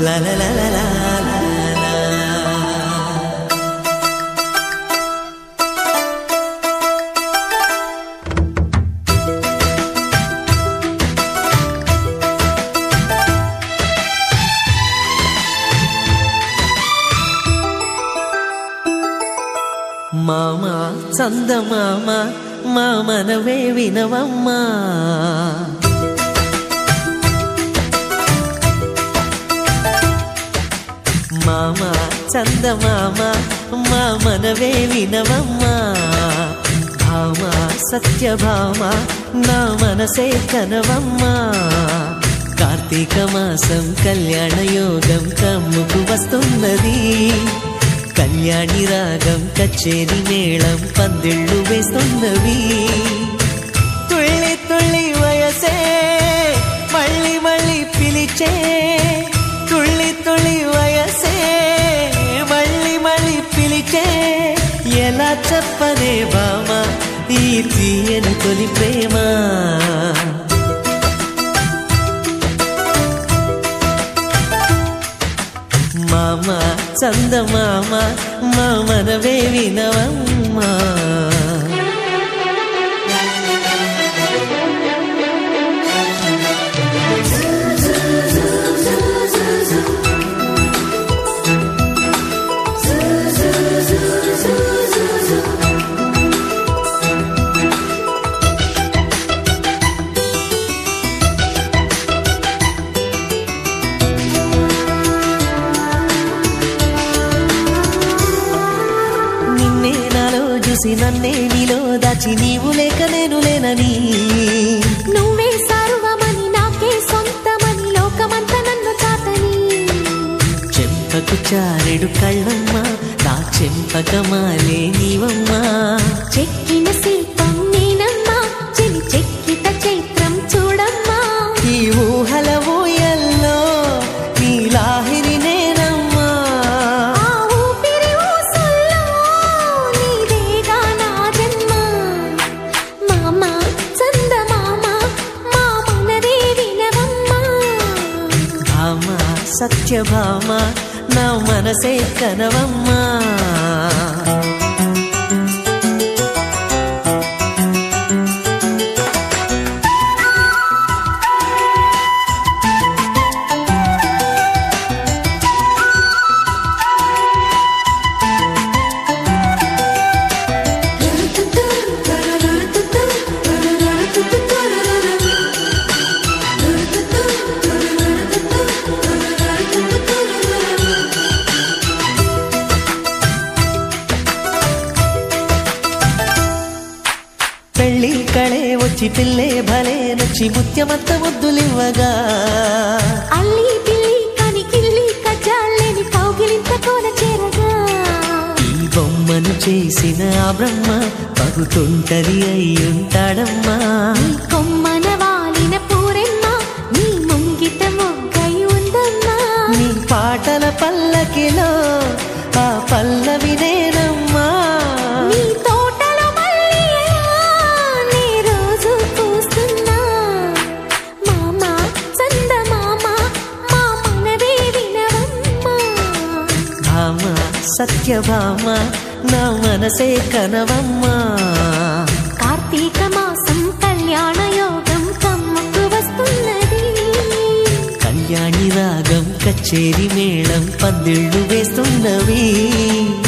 లా లా లా లా లా లా లా. మామ చందమామ మామనవే వినవమ్మా మామ చందమామ మామనవే వినవమ్మా భామ సత్యభామ నా మనసే కనవమ్మా కార్తీక మాసం కళ్యాణ యోగం కమ్ముకు వస్తున్నది కళ్యాణి రాగం కచేరి మేళం పందిళ్ళు వేస్తున్నవి తుళ్ళి తుళ్ళి వయసే మళ్ళీ మళ్ళీ పిలిచే తుళ్ళి తుళ్ళి వయసే మళ్ళీ మళ్ళీ పిలిచే ఎలా చెప్పనే బామ ఈ తీయని తొలి ప్రేమ మామ చందమామ మామనవే వినవమ్మా నిన్నే నాలో చూసి నన్నే నీలో దాచి నీవు లేక నేను లేనని నువ్వే సర్వమని నాకే సొంతమని లోకమంతా నన్ను చాటని చెంపకు చారెడు కళ్ళమ్మ నా చెంపకమాలే నీవమ్మా చెక్కిన శిల్పం నేనమ్మా చెలి చెక్కిత చైత్రం చూడమ్మా ఈ ఊహల ఊయల్లో నీలాహిరి నేనమ్మా ఆ ఊపిరి ఊసుల్లో నీదేగా నా జన్మ మామ చందమామ మా మనదే వినవమ్మా భామ సత్యభామ నా మనసే కనవమ్మా పెళ్ళి కళే వచ్చి పిల్లే భలే నచ్చి ముత్యమంత ముద్దులివ్వగా అల్లి పిల్లి కని కిల్లి కజ్జాలేని కౌగిలింత కోన చేరగా ఈ బొమ్మను చేసిన ఆ బ్రహ్మ పగుతుంటది అయ్యుంటాడమ్మా నీ కొమ్మన వాలిన పూరెమ్మ నీ ముంగిట మొగ్గై ఉందమ్మా నీ పాటల పల్లకిలో ఆ పల్లవి నేనమ్మా నీ తోటలో మల్లియలా నీ రోజు పూస్తున్నా మామ చందమామ మా మనవే వినవమ్మా భామ సత్యభామ నా మనసే కనవమ్మా కార్తీక మాసం కళ్యాణ యోగం కమ్ముకు వస్తున్నది కళ్యాణి రాగం కచేరి మేళం పందిళ్ళు వేస్తున్నవి